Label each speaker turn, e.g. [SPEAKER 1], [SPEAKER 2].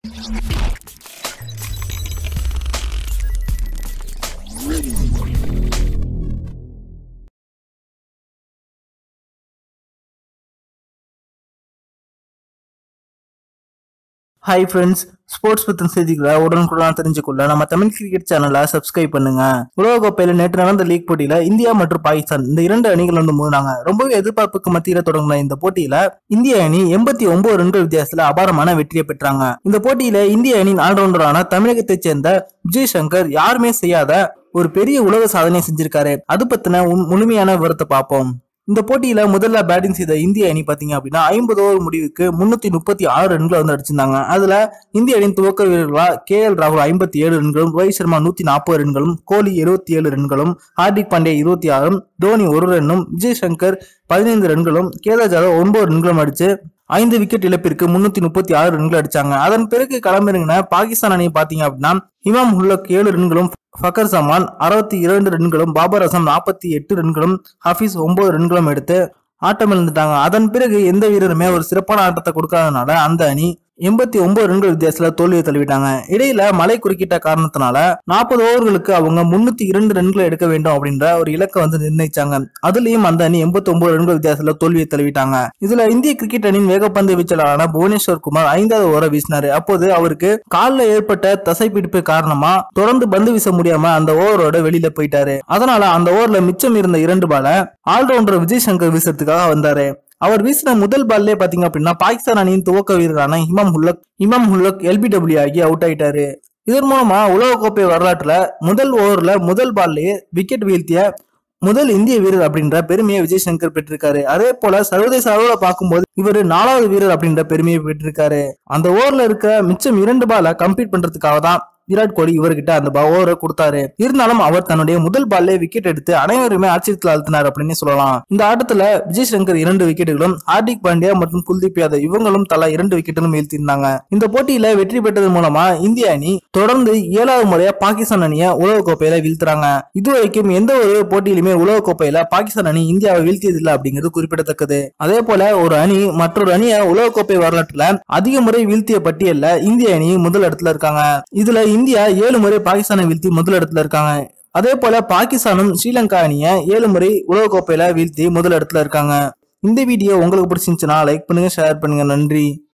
[SPEAKER 1] hi friends sports பத்தின செய்திகளை உடனுக்குடன் தெரிஞ்சுக்கொள்ள நம்ம தமிழ் கிரிக்கெட் சேனலை சப்ஸ்கிரைப் பண்ணுங்க உலகக்கோப்பையில நேற்று நடந்த லீக் போட்டியில இந்தியா மற்றும் பாகிஸ்தான் இந்த இரண்டு அணிகள் வந்து மோதினாங்க ரொம்பவே எதிர்பார்ப்புக்கு மத்தியில தொடங்கின இந்த போட்டியில இந்திய அணி எண்பத்தி ஒன்பது ரன்கள் வித்தியாசத்துல அபாரமான வெற்றியை பெற்றாங்க இந்த போட்டியில இந்திய அணியின் ஆல்ரவுண்டரான தமிழகத்தைச் சேர்ந்த விஜய் சங்கர் யாருமே செய்யாத ஒரு பெரிய உலக சாதனை செஞ்சிருக்காரு அது பத்தின உண்- முழுமையான விவரத்தை பார்ப்போம் இந்த போட்டியில முதல்ல பேட்டிங் செய்த இந்திய அணி பாத்தீங்க அப்படின்னா ஐம்பது ஓவர் முடிவுக்கு முன்னூத்தி முப்பத்தி ஆறு ரன்களை வந்து அடிச்சிருந்தாங்க அதுல இந்திய அணியின் துவக்க வீரர்களா கே எல் ராகுல் ஐம்பத்தி ஏழு ரன்களும் ரோஹித் சர்மா நூத்தி நாற்பது ரன்களும் கோலி எழுபத்தி ஏழு ரன்களும் ஹார்திக் பாண்டே இருபத்தி ஆறும் தோனி ஒரு ரன்னும் விஜய் சங்கர் பதினைந்து ரன்களும் கேதார் ஜாதவ் ஒன்பது ரன்களும் அடிச்சு ஐந்து விக்கெட் இழப்பிற்கு முன்னூத்தி முப்பத்தி ஆறு ரன்கள் அடிச்சாங்க அதன் பிறகு களமிறங்கின பாகிஸ்தான் அணி பாத்தீங்க அப்படின்னா இமாம் உல்லக் ஏழு ரன்களும் ஃபக்கர் சமான் அறுபத்தி இரண்டு ரன்களும் பாபர் அசம் நாற்பத்தி எட்டு ரன்களும் ஹஃபீஸ் ஒன்பது ரன்களும் எடுத்து ஆட்டம் இழந்துட்டாங்க அதன் பிறகு எந்த வீரருமே ஒரு சிறப்பான ஆட்டத்தை கொடுக்காதனால அந்த அணி எண்பத்தி ஒன்பது ரன்கள் வித்தியாசத்துல தோல்வியை தழுவிட்டாங்க இடையில மழை குறுக்கிட்ட காரணத்தினால நாற்பது ஓவர்களுக்கு அவங்க முன்னூத்தி இரண்டு ரன்களை எடுக்க வேண்டும் அப்படின்ற ஒரு இலக்கை வந்து நிர்ணயிச்சாங்க அதுலயும் அந்த அணி எண்பத்தி ஒன்பது ரன்கள் வித்தியாசத்துல தோல்வியை தழுவிட்டாங்க இதுல இந்திய கிரிக்கெட் அணியின் வேகப்பந்து வீச்சாளரான புவனேஸ்வர் குமார் ஐந்தாவது ஓவரை வீசினாரு அப்போது அவருக்கு காலில் ஏற்பட்ட தசைப்பிடிப்பு காரணமா தொடர்ந்து பந்து வீச முடியாம அந்த ஓவரோட வெளியில போயிட்டாரு அதனால அந்த ஓவர்ல மிச்சம் இருந்த இரண்டு பால ஆல்ரவுண்டர் விஜய் சங்கர் வீசுறதுக்காக வந்தாரு அவர் வீசின முதல் பால்லே பாத்தீங்க அப்படின்னா பாகிஸ்தான் அணியின் துவக்க வீரரான இமாம் ஹுல்லக் இமாம் ஹுல்லக் எல்பிடபிள்யூ ஆகி அவுட் ஆயிட்டாரு இதன் மூலமா உலகக்கோப்பை வரலாற்றுல முதல் ஓவர்ல முதல் பால்லயே விக்கெட் வீழ்த்திய முதல் இந்திய வீரர் அப்படின்ற பெருமையை விஜய் சங்கர் பெற்றிருக்காரு அதே போல சர்வதேச அளவுல பார்க்கும்போது இவர் நாலாவது வீரர் அப்படின்ற பெருமையை பெற்றிருக்காரு அந்த ஓவர்ல இருக்க மிச்சம் இரண்டு பால கம்ப்ளீட் பண்றதுக்காக தான் விராட் கோலி இவர்கிட்ட அந்த ஓவரை கொடுத்தாரு இருந்தாலும் அவர் தன்னுடைய முதல் பால்லே விக்கெட் எடுத்து அனைவருமே ஆச்சரியத்தில் அழுத்தினார் அப்படின்னு சொல்லலாம் இந்த ஆட்டத்துல விஜய் சங்கர் இரண்டு விக்கெட்டுகளும் ஹார்திக் பாண்டியா மற்றும் குல்தீப் யாதவ் இவங்களும் தலா இரண்டு விக்கெட்டுகளும் வீழ்த்தியிருந்தாங்க இந்த போட்டியில வெற்றி பெற்றதன் மூலமா இந்திய அணி தொடர்ந்து ஏழாவது முறையா பாகிஸ்தான் அணியை உலகக்கோப்பையில வீழ்த்துறாங்க இதுவரைக்கும் எந்த ஒரு போட்டியிலுமே உலகக்கோப்பையில பாகிஸ்தான் அணி இந்தியாவை வீழ்த்தியதில்லை அப்படிங்கிறது குறிப்பிடத்தக்கது அதே போல ஒரு அணி மற்றொரு அணியை உலகக்கோப்பை வரலாற்றுல அதிக முறை வீழ்த்திய பட்டியல்ல இந்திய அணி முதல் இடத்துல இருக்காங்க இதுல இந்தியா ஏழு முறை பாகிஸ்தானை வீழ்த்தி முதல் இடத்துல இருக்காங்க அதே போல பாகிஸ்தானும் ஸ்ரீலங்கா அணியை ஏழு முறை உலகக்கோப்பையில வீழ்த்தி முதல் இடத்துல இருக்காங்க இந்த வீடியோ உங்களுக்கு பிடிச்சிருந்துச்சுன்னா லைக் பண்ணுங்க ஷேர் பண்ணுங்க நன்றி